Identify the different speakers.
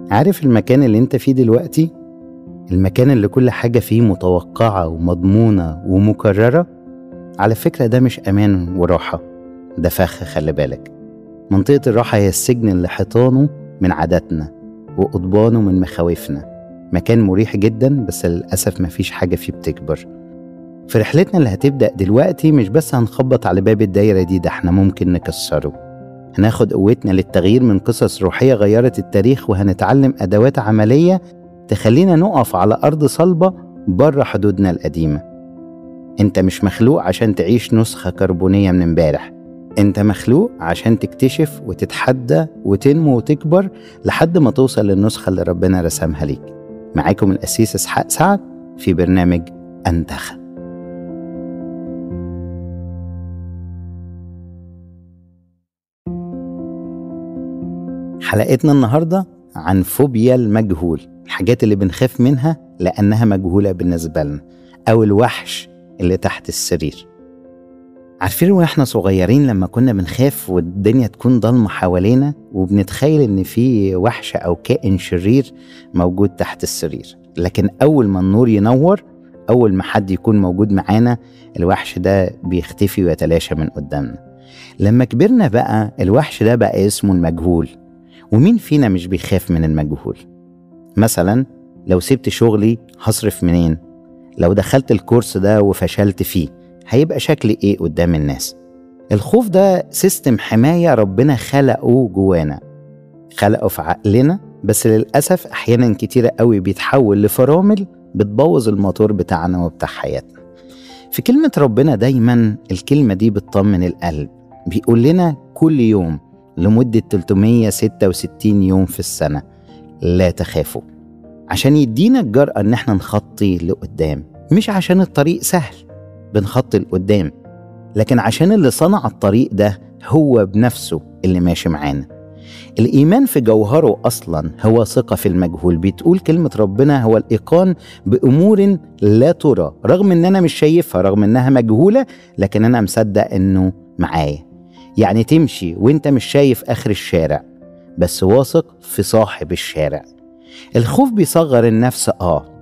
Speaker 1: عارف المكان اللي انت فيه دلوقتي المكان اللي كل حاجة فيه متوقعة ومضمونة ومكررة على فكرة ده مش أمان وراحة ده فخ خلي بالك منطقة الراحة هي السجن اللي حيطانه من عاداتنا وقضبانه من مخاوفنا مكان مريح جدا بس للأسف مفيش حاجة فيه بتكبر في رحلتنا اللي هتبدأ دلوقتي مش بس هنخبط على باب الدايرة دي ده احنا ممكن نكسره هناخد قوتنا للتغيير من قصص روحية غيرت التاريخ وهنتعلم أدوات عملية تخلينا نقف على أرض صلبة بره حدودنا القديمة انت مش مخلوق عشان تعيش نسخة كربونية من امبارح انت مخلوق عشان تكتشف وتتحدى وتنمو وتكبر لحد ما توصل للنسخة اللي ربنا رسمها ليك معاكم الأسيس إسحاق سعد في برنامج أنتخب حلقتنا النهارده عن فوبيا المجهول الحاجات اللي بنخاف منها لأنها مجهولة بالنسبة لنا أو الوحش اللي تحت السرير عارفين واحنا صغيرين لما كنا بنخاف والدنيا تكون ضلمة حوالينا وبنتخيل ان في وحش او كائن شرير موجود تحت السرير لكن اول ما النور ينور اول ما حد يكون موجود معانا الوحش ده بيختفي ويتلاشى من قدامنا لما كبرنا بقى الوحش ده بقى اسمه المجهول ومين فينا مش بيخاف من المجهول مثلا لو سبت شغلي هصرف منين لو دخلت الكورس ده وفشلت فيه هيبقى شكلي ايه قدام الناس الخوف ده سيستم حماية ربنا خلقه جوانا خلقه في عقلنا بس للأسف أحيانا كتيرة قوي بيتحول لفرامل بتبوظ الموتور بتاعنا وبتاع حياتنا في كلمة ربنا دايما الكلمة دي بتطمن القلب بيقول لنا كل يوم لمدة 366 يوم في السنة لا تخافوا عشان يدينا الجرأة إن احنا نخطي لقدام مش عشان الطريق سهل بنخطي لقدام لكن عشان اللي صنع الطريق ده هو بنفسه اللي ماشي معانا الإيمان في جوهره أصلا هو ثقة في المجهول بتقول كلمة ربنا هو الإيقان بأمور لا ترى رغم إن أنا مش شايفها رغم إنها مجهولة لكن أنا مصدق إنه معايا يعني تمشي وإنت مش شايف آخر الشارع بس واثق في صاحب الشارع الخوف بيصغر النفس آه